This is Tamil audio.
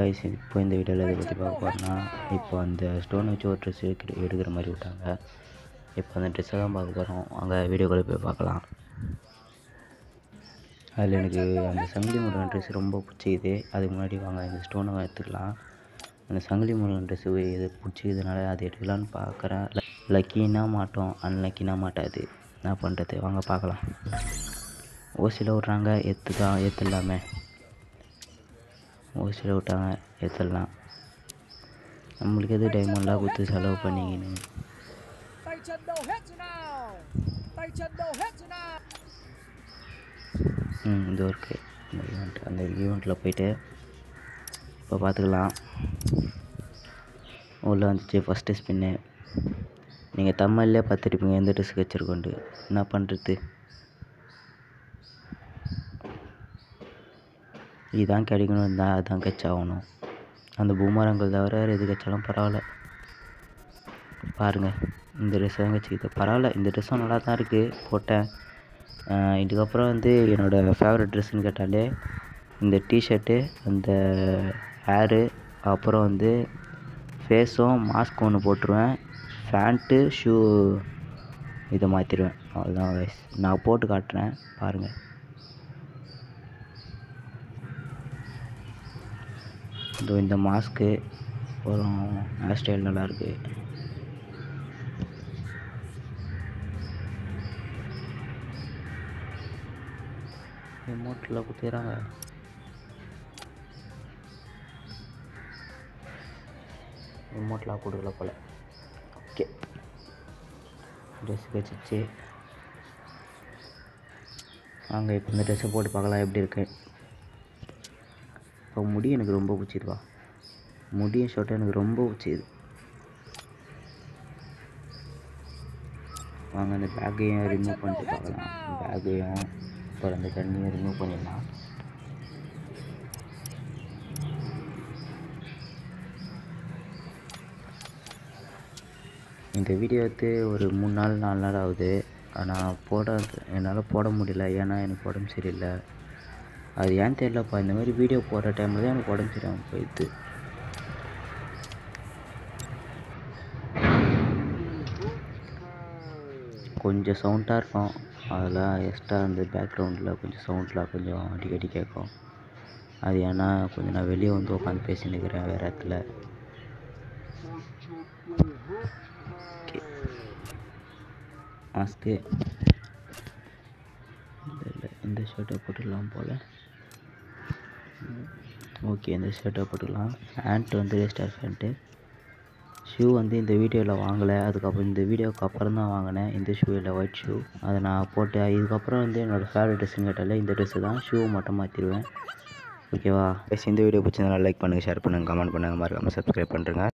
கைஸ் இப்போ இந்த வீடியோவில் இதை பற்றி பார்க்க போகிறோன்னா இப்போ அந்த ஸ்டோன் வச்சு ஒரு ட்ரெஸ் எடுக்கிற எடுக்கிற மாதிரி விட்டாங்க இப்போ அந்த ட்ரெஸ்ஸை தான் பார்க்க போகிறோம் அங்கே வீடியோக்குள்ளே போய் பார்க்கலாம் அதில் எனக்கு அந்த சங்கிலி முருகன் ட்ரெஸ் ரொம்ப பிடிச்சிது அதுக்கு முன்னாடி வாங்க இந்த ஸ்டோனை எடுத்துக்கலாம் அந்த சங்கிலி முருகன் ட்ரெஸ்ஸு இது பிடிச்சிக்கிறதுனால அது எடுக்கலான்னு பார்க்குறேன் லக்கினா மாட்டோம் அன்லக்கினா மாட்டாது என்ன பண்ணுறது வாங்க பார்க்கலாம் ஓசியில் விட்றாங்க எத்து தான் ஏற்றுலாமே ஓசியில் விட்டாங்க ஏற்றலாம் நம்மளுக்கு எது டைமண்ட்லாம் கொடுத்து செலவு பண்ணிக்கின்னு tay chân đầu hết rồi nào tay chân đầu hết rồi nào ம் இது இருக்கு இந்த ஈவெண்ட் அந்த ஈவெண்ட்டில் போயிட்டு இப்போ பார்த்துக்கலாம் உள்ளே வந்துச்சு ஃபஸ்ட்டு ஸ்பின்னு நீங்கள் தமிழ்லேயே பார்த்துருப்பீங்க எந்த ட்ரெஸ் வச்சுருக்கோண்டு என்ன பண்ணுறது இதுதான் கிடைக்கணும் இருந்தால் அதுதான் கட்சி ஆகணும் அந்த பூமரங்கள் தவிர வேறு எது கட்சாலும் பரவாயில்ல பாருங்கள் இந்த ட்ரெஸ் தான் கட்சிக்குது பரவாயில்ல இந்த ட்ரெஸ்ஸும் நல்லா தான் இருக்குது போட்டேன் ஆஹ் இதுக்கப்புறம் வந்து என்னோடய ஃபேவரட் ட்ரெஸ்ஸுன்னு கேட்டாலே இந்த டிஷர்ட்டு அந்த ஹேரு அப்புறம் வந்து ஃபேஸும் மாஸ்க் ஒன்று போட்டுருவேன் ஃபேண்ட்டு ஷூ இதை மாற்றிடுவேன் அவ்வளோதான் guys. நான் போட்டு காட்டுறேன் பாருங்கள் இதோ இந்த மாஸ்க்கு அப்புறம் ஹேர் ஸ்டைல் நல்லாயிருக்கு ரிமோட்டில் குத்திடுறாங்க ரிமோட்லாம் கொடுக்கல போல் ஓகே ட்ரெஸ் வச்சிச்சு வாங்க இப்போ இந்த ட்ரெஸ்ஸை போட்டு பார்க்கலாம் எப்படி இருக்கு இப்போ முடி எனக்கு ரொம்ப பிடிச்சிதுவா முடியும் ஷர்ட்டும் எனக்கு ரொம்ப பிடிச்சிது வாங்க அந்த பேக்கையும் ரிமூவ் பண்ணிட்டு பார்க்கலாம் பேக்கையும் அப்புறம் அந்த தண்ணியை ரிமூவ் பண்ணிடலாம் இந்த வீடியோ எடுத்து ஒரு மூணு நாள் நாலு நாள் ஆகுது ஆனால் போட என்னால் போட முடியல ஏன்னா எனக்கு உடம்பு சரியில்லை அது ஏன் தெரியலப்பா இந்த மாதிரி வீடியோ போடுற டைமில் தான் எனக்கு உடம்பு சரியாமல் போயிடுது கொஞ்சம் சவுண்டாக இருக்கும் அதெல்லாம் எக்ஸ்ட்ரா அந்த பேக்ரவுண்டில் கொஞ்சம் சவுண்ட்லாம் கொஞ்சம் அடிக்கடி கேட்கும் அது ஏன்னா கொஞ்சம் நான் வெளியே வந்து உட்காந்து பேசின்னு இருக்கிறேன் வேறு இடத்துல ஓகே மாஸ்க்கு இல்லை இந்த ஷர்ட்டை போட்டுடலாம் போல் ஓகே இந்த ஷர்ட்டை போட்டுக்கலாம் பேண்ட் வந்து ரெஸ்டார் பேண்ட்டு ஷூ வந்து இந்த வீடியோவில் வாங்கலை அதுக்கப்புறம் இந்த வீடியோவுக்கு அப்புறம் தான் வாங்கினேன் இந்த ஷூ இல்லை ஒயிட் ஷூ அதை நான் போட்டு இதுக்கப்புறம் வந்து என்னோடய ஃபேவரட் ட்ரெஸ்ஸுன்னு கேட்டாலே இந்த ட்ரெஸ்ஸு தான் ஷூ மட்டும் மாற்றிடுவேன் ஓகேவா இந்த வீடியோ பிடிச்சிருந்தா லைக் பண்ணுங்கள் ஷேர் பண்ணுங்கள் கமெண்ட் பண்ணுங்கள் மறக்காமல் சப்ஸ்கிரைப் பண்ணுறேங்க